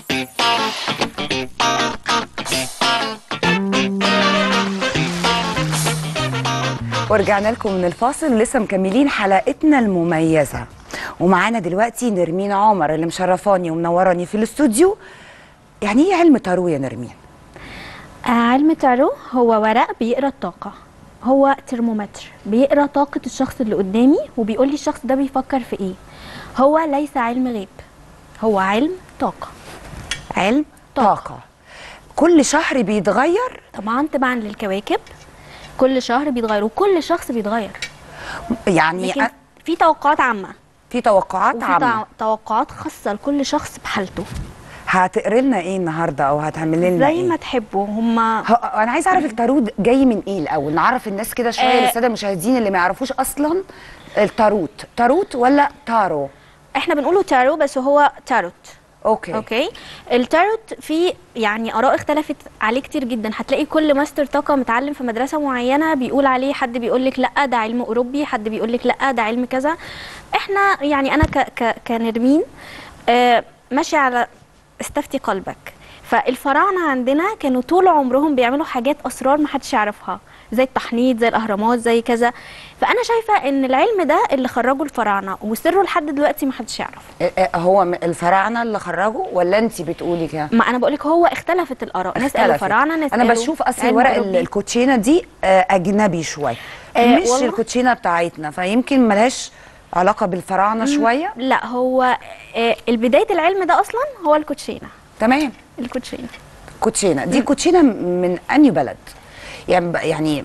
ورجعنا لكم من الفاصل لسه مكملين حلقتنا المميزة ومعانا دلوقتي نرمين عمر اللي مشرفاني ومنوراني في الاستوديو يعني ايه علم تارو يا نرمين؟ آه، علم تارو هو ورق بيقرا الطاقة هو ترمومتر بيقرا طاقة الشخص اللي قدامي وبيقول لي الشخص ده بيفكر في ايه هو ليس علم غيب هو علم طاقة علم طاقة. طاقة كل شهر بيتغير طبعا تبعا للكواكب كل شهر بيتغير وكل شخص بيتغير يعني لكن أ- في توقعات عامة في توقعات وفي عامة تع- توقعات خاصة لكل شخص بحالته هتقري لنا ايه النهارده او هتعملي لنا زي ايه؟ ما تحبوا هما هو انا عايزه اعرف التارو ده جاي من ايه الاول نعرف الناس كده شويه آه. للساده المشاهدين اللي ما يعرفوش اصلا التاروت تاروت ولا تارو احنا بنقوله تارو بس هو تاروت اوكي, اوكي التاروت في يعني اراء اختلفت عليه كتير جدا هتلاقي كل ماستر طاقه متعلم في مدرسه معينه بيقول عليه حد بيقول لك لا ده علم اوروبي حد بيقول لك لا ده علم كذا احنا يعني انا ك ك كنرمين آه ماشي على استفتي قلبك فالفراعنه عندنا كانوا طول عمرهم بيعملوا حاجات اسرار ما حدش يعرفها زي التحنيط زي الاهرامات زي كذا فانا شايفه ان العلم ده اللي خرجه الفراعنه وسره لحد دلوقتي ما حدش يعرفه آه، آه، هو م- الفراعنه اللي خرجوا ولا انت بتقولي كده ما انا بقول لك هو اختلفت الاراء ناس قالوا اختلفت. فراعنه ناس انا قالوا بشوف اصل علم ورق ال- أوروبي. الكوتشينه دي آه، اجنبي شويه آه، مش والله. الكوتشينه بتاعتنا فيمكن ملهاش علاقه بالفراعنه شويه لا هو آه، البدايه العلم ده اصلا هو الكوتشينه تمام الكوتشينه كوتشينه دي كوتشينه من انهي بلد يعني ب- يعني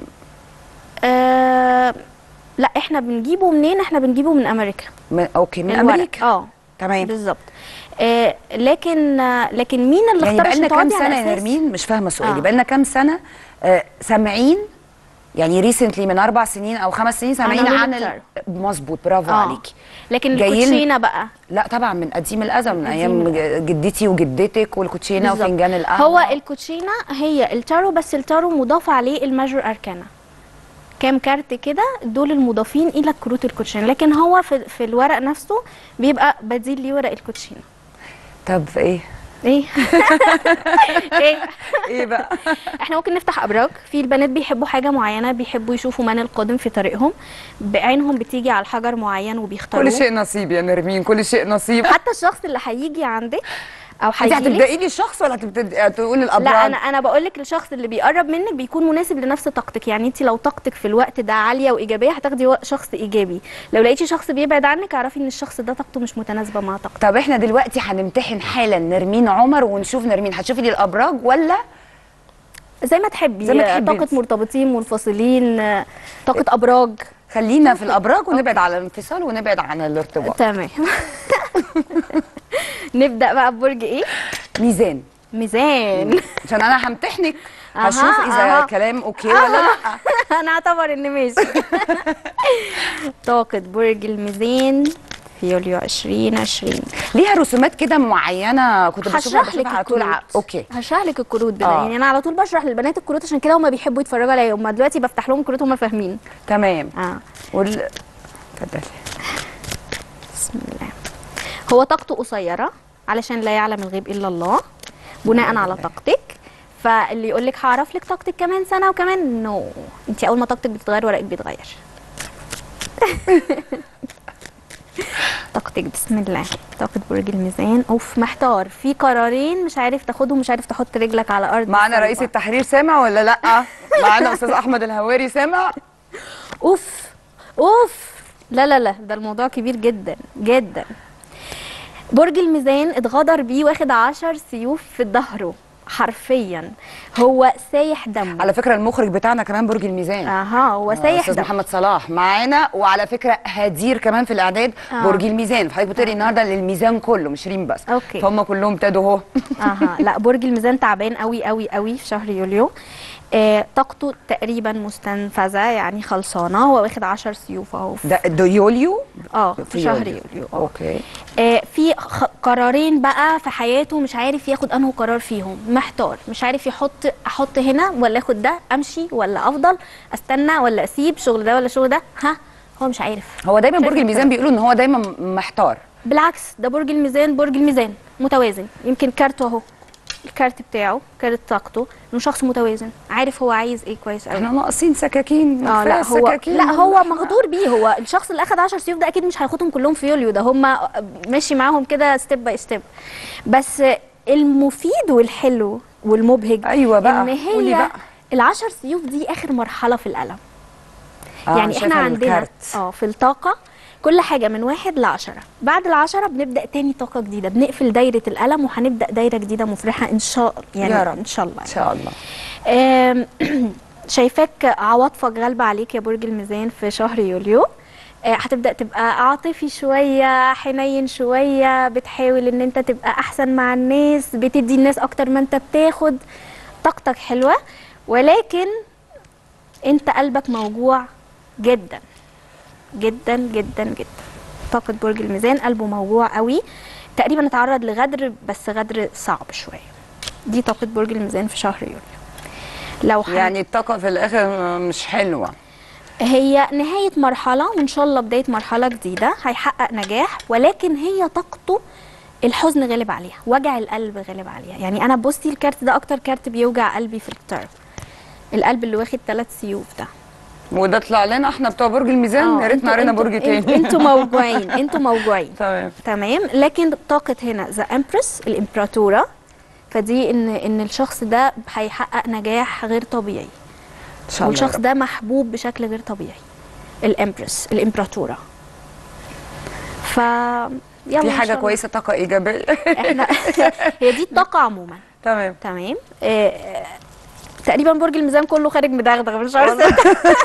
آه لا احنا بنجيبه منين احنا بنجيبه من امريكا من اوكي من الورق. امريكا اه تمام بالظبط آه لكن آه لكن مين اللي يعني اختار بقالنا كام الشيطان دي سنه على يا أساس- نرمين مش فاهمه سؤالي آه. بقالنا كام سنه آه، سامعين يعني ريسنتلي من اربع سنين او خمس سنين سامعين علوم عن ال... التارو. مظبوط برافو اه عليكي لكن جايين- الكوتشينه بقى لا طبعا من قديم الازل من قديم ايام الأزل. جدتي وجدتك والكوتشينه بالظبط. وفنجان القهوه هو الكوتشينه هي التارو بس التارو مضاف عليه الماجور اركانا كام كارت كده دول المضافين الى كروت الكوتشينه لكن هو في, في الورق نفسه بيبقى بديل ليه ورق الكوتشينه طب ايه ايه ايه ايه بقى احنا ممكن نفتح ابراج في البنات بيحبوا حاجه معينه بيحبوا يشوفوا من القادم في طريقهم بعينهم بتيجي على الحجر معين وبيختاروه كل شيء نصيب يا نرمين كل شيء نصيب حتى الشخص اللي هيجي عندك او انت هيجي هتبداي لي الشخص ولا هتبتدي تقولي الابراج لا انا انا بقول لك الشخص اللي بيقرب منك بيكون مناسب لنفس طاقتك يعني انت لو طاقتك في الوقت ده عاليه وايجابيه هتاخدي وق- شخص ايجابي لو لقيتي شخص بيبعد عنك اعرفي ان الشخص ده طاقته مش متناسبه مع طاقتك طب احنا دلوقتي هنمتحن حالا نرمين عمر ونشوف نرمين هتشوفي لي الابراج ولا زي ما تحبي زي ما تحبي طاقه انت. مرتبطين منفصلين آه، طاقه ابراج خلينا في الابراج ونبعد على الانفصال ونبعد عن الارتباط تمام نبدا بقى ببرج ايه ميزان ميزان عشان انا همتحنك أها، هشوف اذا أها. كلام اوكي ولا لا انا اعتبر ان ماشي طاقه برج الميزان في يوليو 2020 ليها رسومات كده معينه كنت بشوفها هشرح لك بشوفها على طول ع- الكروت اوكي هشرح لك الكروت ده آه. يعني انا على طول بشرح للبنات الكروت عشان كده هم بيحبوا يتفرجوا عليا هم دلوقتي بفتح لهم كروت هم فاهمين تمام اه وال اتفضلي بسم الله هو طاقته قصيره علشان لا يعلم الغيب الا الله بناء على طاقتك فاللي يقول لك هعرف لك طاقتك كمان سنه وكمان نو انت اول ما طاقتك بتتغير ورقك بيتغير طاقتك بسم الله طاقة برج الميزان اوف محتار في قرارين مش عارف تاخدهم مش عارف تحط رجلك على ارض معانا الصلبة. رئيس التحرير سامع ولا لا معانا استاذ احمد الهواري سامع اوف اوف لا لا لا ده الموضوع كبير جدا جدا برج الميزان اتغدر بيه واخد عشر سيوف في ظهره حرفيا هو سايح دمه على فكره المخرج بتاعنا كمان برج الميزان اها هو سايح استاذ دمه محمد صلاح معانا وعلى فكره هدير كمان في الاعداد آه. برج الميزان فحضرتك بتقري النهارده للميزان كله مش ريم بس أوكي. فهم كلهم ابتدوا اهو اها لا برج الميزان تعبان قوي قوي قوي في شهر يوليو آه طاقته تقريبا مستنفذه يعني خلصانه هو واخد 10 سيوف اهو في- ده ده يوليو اه في شهر يوليو اه اوكي آه، في خ- قرارين بقى في حياته مش عارف ياخد انه قرار فيهم محتار مش عارف يحط احط هنا ولا اخد ده امشي ولا افضل استنى ولا اسيب شغل ده ولا شغل ده ها هو مش عارف هو دايما مش برج عارف الميزان يختار. بيقولوا ان هو دايما محتار بالعكس ده برج الميزان برج الميزان متوازن يمكن كارته اهو الكارت بتاعه كارت طاقته انه شخص متوازن عارف هو عايز ايه كويس قوي احنا ناقصين سكاكين اه كفاية لا هو السكاكين. لا هو مغدور بيه هو الشخص اللي اخد 10 سيوف ده اكيد مش هياخدهم كلهم في يوليو ده هم ماشي معاهم كده ستيب باي ستيب بس المفيد والحلو والمبهج أيوة بقى، ان قولي هي بقى. العشر سيوف دي اخر مرحله في القلم آه، يعني احنا شايفة عندنا الكارت. اه في الطاقه كل حاجه من واحد لعشرة بعد العشرة بنبدا تاني طاقه جديده بنقفل دايره القلم وهنبدا دايره جديده مفرحه ان شاء يعني يا رب. ان شاء الله ان شاء الله آم، شايفاك عواطفك غالبة عليك يا برج الميزان في شهر يوليو آه، هتبدأ تبقى عاطفي شوية حنين شوية بتحاول ان انت تبقى احسن مع الناس بتدي الناس اكتر ما انت بتاخد طاقتك حلوة ولكن انت قلبك موجوع جدا جدا جدا جدا طاقة برج الميزان قلبه موجوع قوي تقريبا اتعرض لغدر بس غدر صعب شوية دي طاقة برج الميزان في شهر يوليو لو حن... يعني الطاقه في الاخر مش حلوه هي نهاية مرحلة وإن شاء الله بداية مرحلة جديدة هيحقق نجاح ولكن هي طاقته الحزن غالب عليها وجع القلب غالب عليها يعني أنا بصي الكارت ده أكتر كارت بيوجع قلبي في الترم القلب اللي واخد ثلاث سيوف ده وده طلع لنا احنا بتوع برج الميزان آه، يا ريت انتوا- نعرينا انتوا- برج انتوا- تاني انتوا موجوعين انتوا موجوعين تمام تمام لكن طاقة هنا ذا امبرس الامبراطورة فدي ان ان الشخص ده هيحقق نجاح غير طبيعي ان شاء الله والشخص يا رب. ده محبوب بشكل غير طبيعي الامبرس الامبراطوره ف يلا في إن حاجه شاء الله. كويسه طاقه ايجابيه احنا هي دي الطاقه عموما تمام تمام آه، آه، تقريبا برج الميزان كله خارج مدغدغ مش عارفه والله.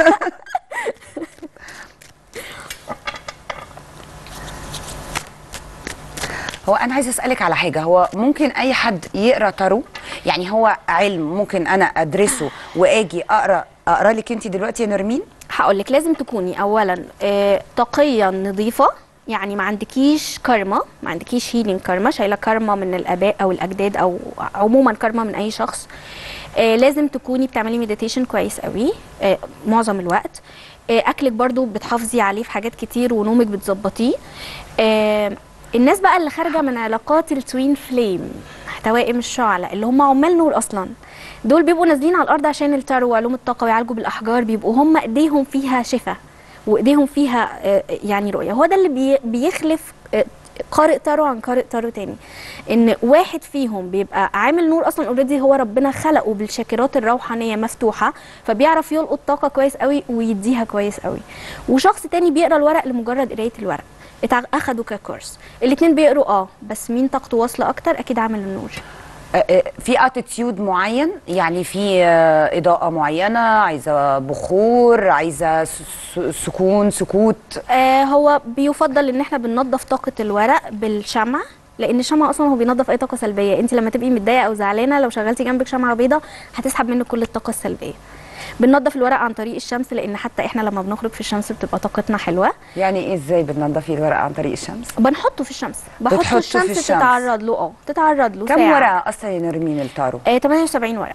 هو انا عايزه اسالك على حاجه هو ممكن اي حد يقرا تارو يعني هو علم ممكن انا ادرسه واجي اقرا اقرا لك انت دلوقتي يا نرمين هقول لك لازم تكوني اولا آه، تقيا نظيفه يعني ما عندكيش كارما ما عندكيش هيلينج كارما شايله كارما من الاباء او الاجداد او عموما كارما من اي شخص آه، لازم تكوني بتعملي مديتيشن كويس قوي آه، معظم الوقت آه، اكلك برضو بتحافظي عليه في حاجات كتير ونومك بتظبطيه آه، الناس بقى اللي خارجه من علاقات التوين فليم توائم الشعلة اللي هم عمال نور اصلا دول بيبقوا نازلين على الارض عشان التارو وعلوم الطاقه ويعالجوا بالاحجار بيبقوا هم ايديهم فيها شفاء وايديهم فيها آه، يعني رؤيه هو ده اللي بي- بيخلف آه، قارئ تارو عن قارئ تارو تاني ان واحد فيهم بيبقى عامل نور اصلا اوريدي هو ربنا خلقه بالشاكرات الروحانيه مفتوحه فبيعرف يلقط طاقه كويس قوي ويديها كويس قوي وشخص تاني بيقرا الورق لمجرد قرايه الورق اتع- اخدوا ككورس الاثنين بيقروا اه بس مين طاقته واصله اكتر اكيد عامل النور آه، آه، في اتيتيود معين يعني في آه، اضاءه معينه عايزه بخور عايزه س- س- سكون سكوت آه هو بيفضل ان احنا بننظف طاقه الورق بالشمع لان الشمع اصلا هو بينظف اي طاقه سلبيه انت لما تبقي متضايقه او زعلانه لو شغلتي جنبك شمعه بيضاء هتسحب منك كل الطاقه السلبيه بننظف الورق عن طريق الشمس لان حتى احنا لما بنخرج في الشمس بتبقى طاقتنا حلوه يعني ايه ازاي بتنضفي الورق عن طريق الشمس بنحطه في الشمس بتحطه بحطه في الشمس الشمس. تتعرض له اه تتعرض له كم ساعة. ورقه اصلا يا نرمين التارو آه 78 ورقه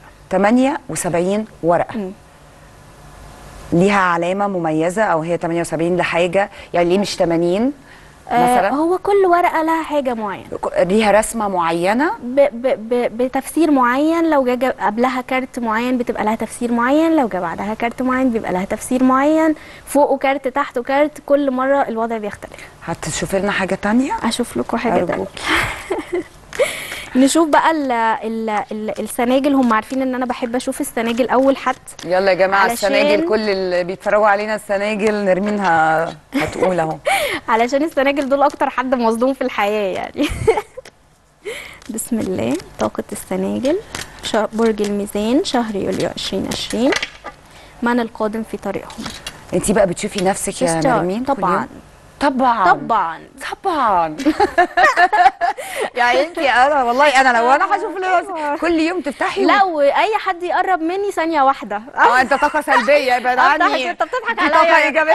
78 ورقه مم. ليها علامه مميزه او هي 78 لحاجه يعني ليه مش 80 آه مثلا هو كل ورقه لها حاجه معينه ليها رسمه معينه ب ب ب بتفسير معين لو جا جا- قبلها كارت معين بتبقى لها تفسير معين لو جا بعدها كارت معين بيبقى لها تفسير معين فوقه كارت تحته كارت كل مرة الوضع بيختلف هتشوفي لنا حاجه تانية اشوف لكم حاجة تانية أرجوك. نشوف بقى ال ال ال السناجل هم عارفين ان انا بحب اشوف السناجل اول حد يلا يا جماعه علشان- السناجل كل اللي بيتفرجوا علينا السناجل نرمين ه- هتقول اهو علشان السناجل دول اكتر حد مظلوم في الحياة يعني بسم الله طاقة السناجل شهر برج الميزان شهر يوليو 2020 من القادم في طريقهم انت بقى بتشوفي نفسك يا شستار. نرمين كل طبعاً. يوم؟ طبعا طبعا طبعا يعني انت انا والله انا لو انا هشوف ليه كل يوم تفتحي لا واي حد يقرب مني ثانيه واحده اه انت طاقه سلبيه يبقى آه، عني بتضحك- انت بتضحك دي عليا. طاقه ايجابيه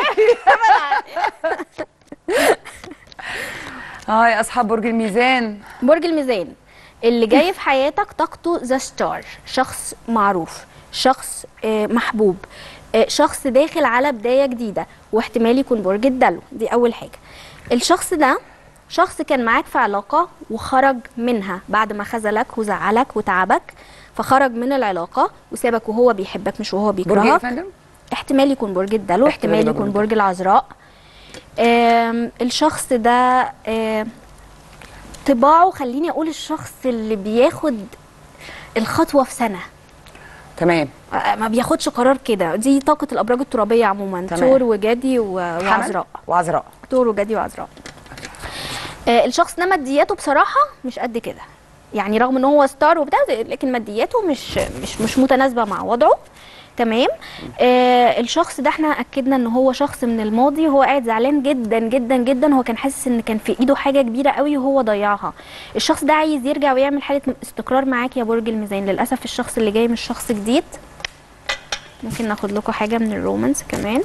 اه يا اصحاب برج الميزان برج الميزان اللي جاي في حياتك طاقته ذا ستار شخص معروف شخص آه، محبوب آه، شخص داخل على بدايه جديده واحتمال يكون برج الدلو دي اول حاجه الشخص ده شخص كان معاك في علاقه وخرج منها بعد ما خذلك وزعلك وتعبك فخرج من العلاقه وسابك وهو بيحبك مش وهو برج ايه يا بيكرهك فندم احتمال يكون برج الدلو احتمال احتمال يبقى يكون برج برج العذراء آم، الشخص ده آم، طباعه خليني اقول الشخص اللي بياخد الخطوه في سنه تمام آه، ما بياخدش قرار كده دي طاقه الابراج الترابيه عموما تمام. ثور وجدي و- حمل وعذراء وعذراء ثور وجدي وعذراء آه، الشخص ده مادياته بصراحه مش قد كده يعني رغم ان هو ستار وبتاع لكن مادياته مش مش مش متناسبه مع وضعه تمام آه الشخص ده احنا اكدنا ان هو شخص من الماضي وهو قاعد زعلان جدا جدا جدا هو كان حاسس ان كان في ايده حاجه كبيره قوي وهو ضيعها الشخص ده عايز يرجع ويعمل حاله استقرار معاك يا برج الميزان للاسف الشخص اللي جاي مش شخص جديد ممكن ناخد لكم حاجه من الرومانس كمان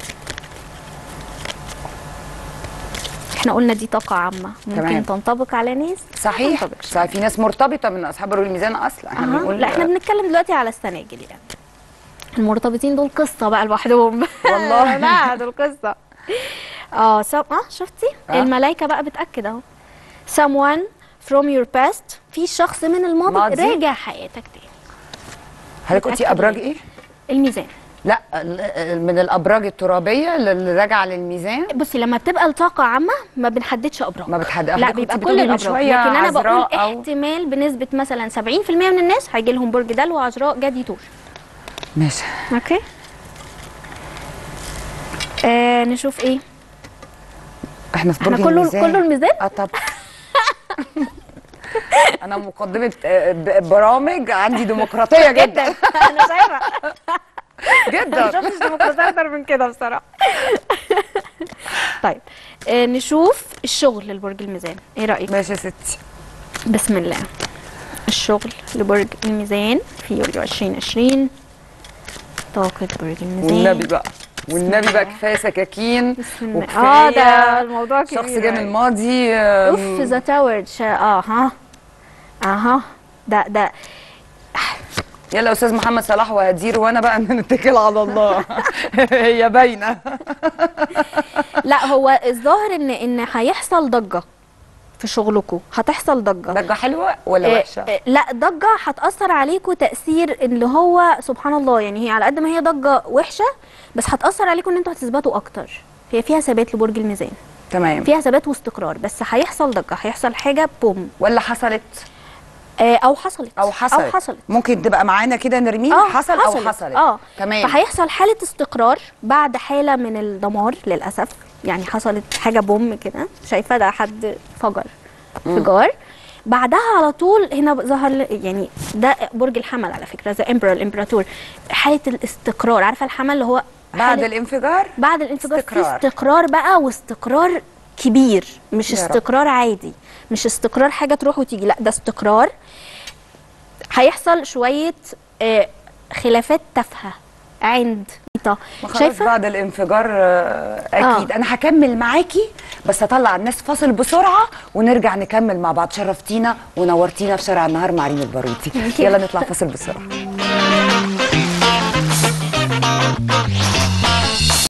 احنا قلنا دي طاقه عامه ممكن تمام. تنطبق على ناس صحيح ما تنطبقش. صحيح في ناس مرتبطه من اصحاب برج الميزان اصلا احنا أها. بنقول لا احنا بنتكلم دلوقتي على السناجل يعني المرتبطين دول قصه بقى لوحدهم والله. لا دول قصه اه سم... اه شفتي آه. الملايكه بقى بتاكد اهو someone from your past في شخص من الماضي ماضي. راجع حياتك تاني حضرتك قلتي متأكد ابراج ليه؟ ايه؟ الميزان لا ال- من الابراج الترابيه اللي راجعه للميزان بصي لما بتبقى الطاقه عامه ما بنحددش ابراج ما بتحدد لا حضرتك بيبقى كنت كل بتقولي من الابراج شوية لكن انا بقول عذراء أو- احتمال بنسبه مثلا 70% من الناس هيجي لهم برج دلو عذراء جدي توش ماشي اوكي آه نشوف ايه احنا في برج احنا كله الميزان كله الميزان اه طب انا مقدمه آه، ب- برامج عندي ديمقراطيه جدا انا شايفه ما جدا شفتش ديمقراطيه اكتر من كده بصراحه طيب آه نشوف الشغل لبرج الميزان ايه رايك ماشي يا ستي بسم الله الشغل لبرج الميزان في يوليو 2020 طاقة برج الميزان والنبي بقى والنبي بقى كفايه سكاكين بسم الله. وكفايه اه ده الموضوع كبير شخص جاي من أوي. الماضي اوف آم، ذا تاور اه ها اها ده ده يلا يا استاذ محمد صلاح وهدير وانا بقى نتكل على الله هي باينه لا هو الظاهر ان ان هيحصل ضجه في شغلكم هتحصل ضجه ضجه حلوه ولا آه، وحشه؟ آه، لا ضجه هتاثر عليكم تاثير اللي هو سبحان الله يعني هي على قد ما هي ضجه وحشه بس هتاثر عليكم ان انتوا هتثبتوا اكتر هي فيها ثبات لبرج الميزان تمام فيها ثبات واستقرار بس هيحصل ضجه هيحصل حاجه بوم ولا حصلت آه، او حصلت او حصلت او حصلت ممكن تبقى معانا كده نرمين اه حصل او حصلت اه تمام فهيحصل حاله استقرار بعد حاله من الدمار للاسف يعني حصلت حاجه بوم كده شايفه ده حد فجر انفجار بعدها على طول هنا ظهر ل- يعني ده برج الحمل على فكره ذا امبرور الامبراطور حاله الاستقرار عارفه الحمل اللي هو بعد حالة- الانفجار بعد الانفجار في استقرار. استقرار بقى واستقرار كبير مش يا رب. استقرار عادي مش استقرار حاجه تروح وتيجي لا ده استقرار هيحصل شويه آه، خلافات تافهه عند ما خلاص شايفه بعد الانفجار آه، اكيد انا هكمل معاكي بس هطلع الناس فاصل بسرعه ونرجع نكمل مع بعض شرفتينا ونورتينا في شارع النهار مع ريم البارودي يلا نطلع فاصل بسرعه